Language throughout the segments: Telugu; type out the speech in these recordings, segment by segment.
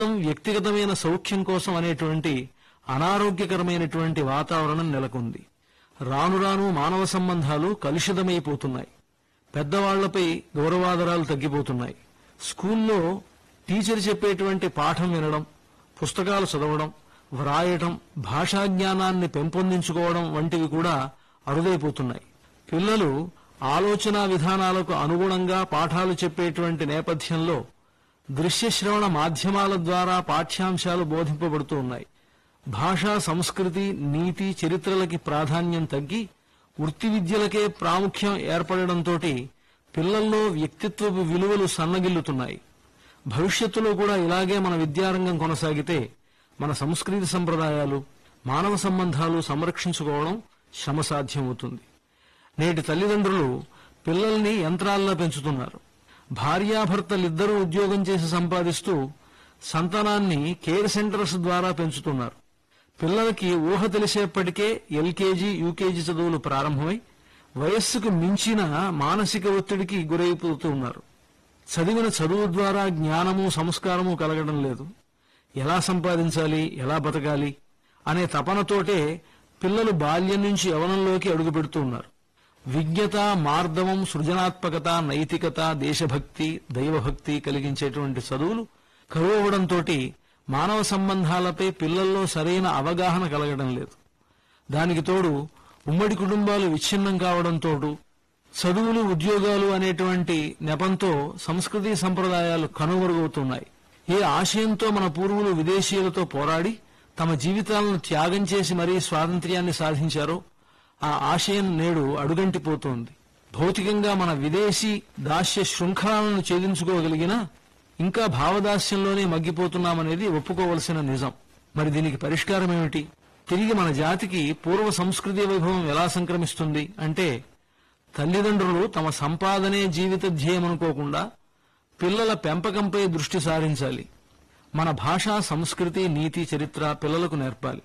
వ్యక్తిగతమైన సౌఖ్యం కోసం అనేటువంటి అనారోగ్యకరమైనటువంటి వాతావరణం నెలకొంది రాను రాను మానవ సంబంధాలు కలుషితమైపోతున్నాయి పెద్దవాళ్లపై గౌరవాదరాలు తగ్గిపోతున్నాయి స్కూల్లో టీచర్ చెప్పేటువంటి పాఠం వినడం పుస్తకాలు చదవడం వ్రాయటం భాషా జ్ఞానాన్ని పెంపొందించుకోవడం వంటివి కూడా అరుదైపోతున్నాయి పిల్లలు ఆలోచనా విధానాలకు అనుగుణంగా పాఠాలు చెప్పేటువంటి నేపథ్యంలో దృశ్య శ్రవణ మాధ్యమాల ద్వారా పాఠ్యాంశాలు బోధింపబడుతూ ఉన్నాయి భాషా సంస్కృతి నీతి చరిత్రలకి ప్రాధాన్యం తగ్గి వృత్తి విద్యలకే ప్రాముఖ్యం ఏర్పడడంతో పిల్లల్లో వ్యక్తిత్వపు విలువలు సన్నగిల్లుతున్నాయి భవిష్యత్తులో కూడా ఇలాగే మన విద్యారంగం కొనసాగితే మన సంస్కృతి సంప్రదాయాలు మానవ సంబంధాలు సంరక్షించుకోవడం శ్రమసాధ్యమవుతుంది నేటి తల్లిదండ్రులు పిల్లల్ని యంత్రాల్లో పెంచుతున్నారు భార్యాభర్తలిద్దరూ ఉద్యోగం చేసి సంపాదిస్తూ సంతానాన్ని కేర్ సెంటర్స్ ద్వారా పెంచుతున్నారు పిల్లలకి ఊహ తెలిసేప్పటికే ఎల్కేజీ యూకేజీ చదువులు ప్రారంభమై వయస్సుకు మించిన మానసిక ఒత్తిడికి గురైపోతూ ఉన్నారు చదివిన చదువు ద్వారా జ్ఞానము సంస్కారము కలగడం లేదు ఎలా సంపాదించాలి ఎలా బతకాలి అనే తపనతోటే పిల్లలు బాల్యం నుంచి యవనంలోకి అడుగు పెడుతూ ఉన్నారు విజ్ఞత మార్దవం సృజనాత్మకత నైతికత దేశభక్తి దైవభక్తి కలిగించేటువంటి చదువులు కరువవడంతో మానవ సంబంధాలపై పిల్లల్లో సరైన అవగాహన కలగడం లేదు దానికి తోడు ఉమ్మడి కుటుంబాలు విచ్ఛిన్నం కావడంతో చదువులు ఉద్యోగాలు అనేటువంటి నెపంతో సంస్కృతి సంప్రదాయాలు కనుమరుగవుతున్నాయి ఏ ఆశయంతో మన పూర్వులు విదేశీయులతో పోరాడి తమ జీవితాలను త్యాగం చేసి మరీ స్వాతంత్ర్యాన్ని సాధించారో ఆ ఆశయం నేడు అడుగంటిపోతోంది భౌతికంగా మన విదేశీ దాస్య శృంఖలాలను ఛేదించుకోగలిగినా ఇంకా భావదాస్యంలోనే మగ్గిపోతున్నామనేది ఒప్పుకోవలసిన నిజం మరి దీనికి పరిష్కారం ఏమిటి తిరిగి మన జాతికి పూర్వ సంస్కృతి వైభవం ఎలా సంక్రమిస్తుంది అంటే తల్లిదండ్రులు తమ సంపాదనే జీవిత ధ్యేయం అనుకోకుండా పిల్లల పెంపకంపై దృష్టి సారించాలి మన భాషా సంస్కృతి నీతి చరిత్ర పిల్లలకు నేర్పాలి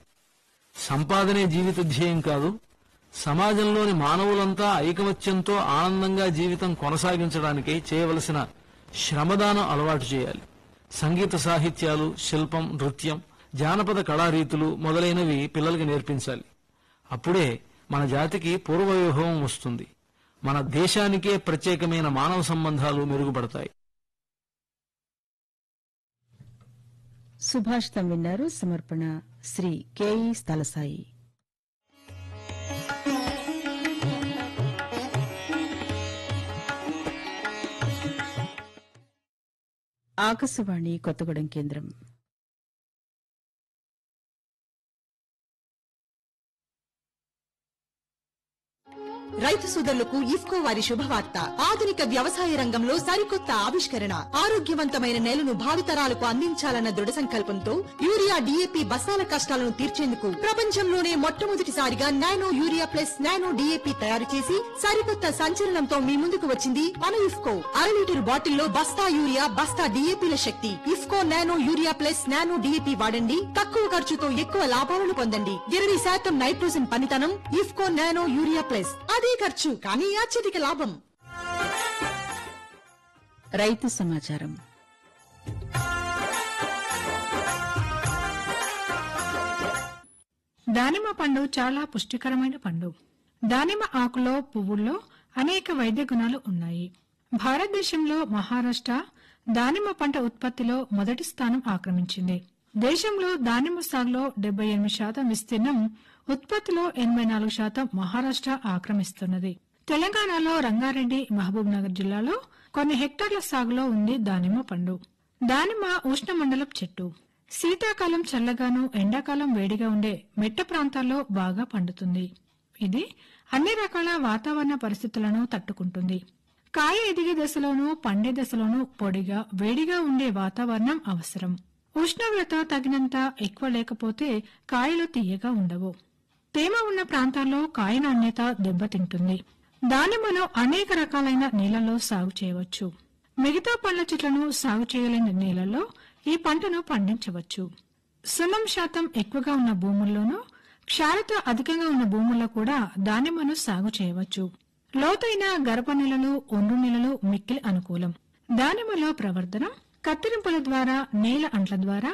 సంపాదనే జీవిత ధ్యేయం కాదు సమాజంలోని మానవులంతా ఐకమత్యంతో ఆనందంగా జీవితం కొనసాగించడానికి చేయవలసిన శ్రమదానం అలవాటు చేయాలి సంగీత సాహిత్యాలు శిల్పం నృత్యం జానపద కళారీతులు మొదలైనవి పిల్లలకి నేర్పించాలి అప్పుడే మన జాతికి పూర్వవైభవం వస్తుంది మన దేశానికే ప్రత్యేకమైన మానవ సంబంధాలు మెరుగుపడతాయి సుభాషితం విన్నారు సమర్పణ శ్రీ కేఈ స్థలసాయి ఆకాశవాణి కొత్తగూడెం కేంద్రం రైతు సోదరులకు ఇఫ్కో వారి శుభవార్త ఆధునిక వ్యవసాయ రంగంలో సరికొత్త ఆవిష్కరణ ఆరోగ్యవంతమైన నేలను భావితరాలకు అందించాలన్న దృఢ సంకల్పంతో యూరియా డీఏపీ బస్తాల కష్టాలను తీర్చేందుకు ప్రపంచంలోనే మొట్టమొదటిసారిగా nano urea plus nano DAP తయారు చేసి సరికొత్త సంచలనంతో మీ ముందుకు వచ్చింది మన ఇఫ్కో అర లీటర్ బాటిల్లో బస్తా యూరియా బస్తా డీఏపీల శక్తి IFFCO nano urea plus nano DAP వాడండి తక్కువ ఖర్చుతో ఎక్కువ లాభాలను పొందండి ఇరవై శాతం నైట్రోజన్ పనితనం ఇఫ్కో నానో యూరియా ప్లస్ అదే ఖర్చు కానీ అత్యధిక లాభం రైతు సమాచారం దానిమ్మ పండు చాలా పుష్టికరమైన పండు దానిమ్మ ఆకులో పువ్వుల్లో అనేక వైద్య గుణాలు ఉన్నాయి భారతదేశంలో మహారాష్ట్ర దానిమ్మ పంట ఉత్పత్తిలో మొదటి స్థానం ఆక్రమించింది దేశంలో దానిమ్మ సాగులో డెబ్బై ఎనిమిది శాతం విస్తీర్ణం ఉత్పత్తిలో ఎనభై నాలుగు శాతం మహారాష్ట్ర ఆక్రమిస్తున్నది తెలంగాణలో రంగారెడ్డి మహబూబ్ నగర్ జిల్లాలో కొన్ని హెక్టార్ల సాగులో ఉంది దానిమ్మ పండు దానిమ్మ ఉష్ణమండలం చెట్టు శీతాకాలం చల్లగాను ఎండాకాలం వేడిగా ఉండే మెట్ట ప్రాంతాల్లో బాగా పండుతుంది ఇది అన్ని రకాల వాతావరణ పరిస్థితులను తట్టుకుంటుంది కాయ ఎదిగే దశలోనూ పండే దశలోనూ పొడిగా వేడిగా ఉండే వాతావరణం అవసరం ఉష్ణోగ్రత తగినంత ఎక్కువ లేకపోతే కాయలు తీయగా ఉండవు తేమ ఉన్న ప్రాంతాల్లో కాయ నాణ్యత దెబ్బతింటుంది దానిమ్మను అనేక రకాలైన నీళ్లలో సాగు చేయవచ్చు మిగతా పండ్ల చెట్లను సాగు చేయలేని నీళ్లలో ఈ పంటను పండించవచ్చు సున్నం శాతం ఎక్కువగా ఉన్న భూముల్లోనూ క్షారత అధికంగా ఉన్న భూముల్లో కూడా దానిమ్మను సాగు చేయవచ్చు లోతైన గర్భ నెలలు ఒండ్రు నెలలు మిక్కిలి అనుకూలం దానిమ్మలో ప్రవర్ధనం కత్తిరింపుల ద్వారా నేల అంట్ల ద్వారా